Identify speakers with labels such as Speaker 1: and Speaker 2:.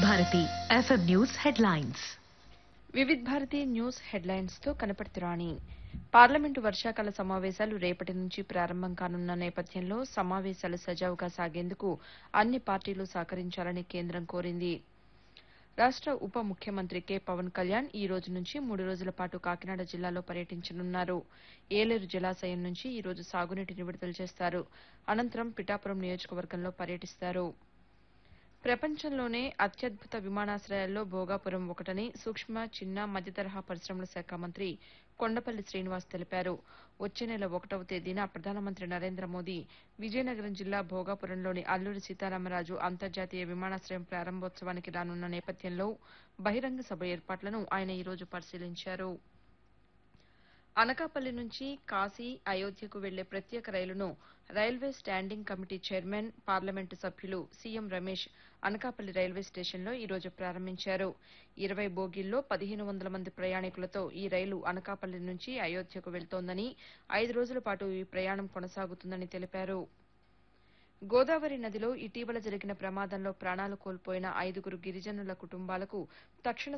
Speaker 1: Bharati FM news headlines
Speaker 2: Vividh Bharathi news headlines తో కనపడుతురాణి parliament వర్షాకాల సమావేశాలు రేపటి నుంచి ప్రారంభం కానున్న నేపథ్యంలో సమావేశాలు సజావుగా సాగేందుకు అన్ని పార్టీలు సహకరించాలని కేంద్రం కోరింది రాష్ట ఉప ముఖ్యమంత్రి కె పవన్ కళ్యాణ్ ఈ రోజు నుంచి మూడు రోజుల పాటు కాకినాడ జిల్లాలో పర్యటించనున్నారు ఏలేరు జలాశయం నుంచి ఈ రోజు సాగునీటిని విడుదల చేస్తారు అనంతరం పిఠాపురం నియోజకవర్గంలో పర్యటిస్తారు ప్రపంచంలోనే అత్యద్భుత విమానాశ్రయాల్లో భోగాపురం ఒకటని సూక్ష్మ చిన్న మధ్యతరహా పరిశ్రమల శాఖ మంత్రి కొండపల్లి శ్రీనివాస్ తెలిపారు వచ్చే నెల ఒకటవ తేదీన ప్రధానమంత్రి నరేంద్ర మోదీ విజయనగరం జిల్లా భోగాపురంలోని అల్లూరి సీతారామరాజు అంతర్జాతీయ విమానాశ్రయం ప్రారంభోత్సవానికి రానున్న నేపథ్యంలో బహిరంగ సభ ఏర్పాట్లను ఆయన ఈ రోజు పరిశీలించారు అనకాపల్లి నుంచి కాశీ అయోధ్యకు వెళ్లే ప్రత్యేక రైలును railway standing committee chairman parliament సభ్యులు సీఎం రమేష్ అనకాపల్లి రైల్వే స్టేషన్లో ఈ రోజు ప్రారంభించారు ఇరవై బోగీల్లో పదిహేను వందల మంది ప్రయాణికులతో ఈ రైలు అనకాపల్లి నుంచి అయోధ్యకు వెళ్తోందని ఐదు రోజుల పాటు ఈ ప్రయాణం కొనసాగుతుందని తెలిపారు గోదావరి నదిలో ఇటీవల జరిగిన ప్రమాదంలో ప్రాణాలు కోల్పోయిన ఐదుగురు గిరిజనుల కుటుంబాలకు తక్షణ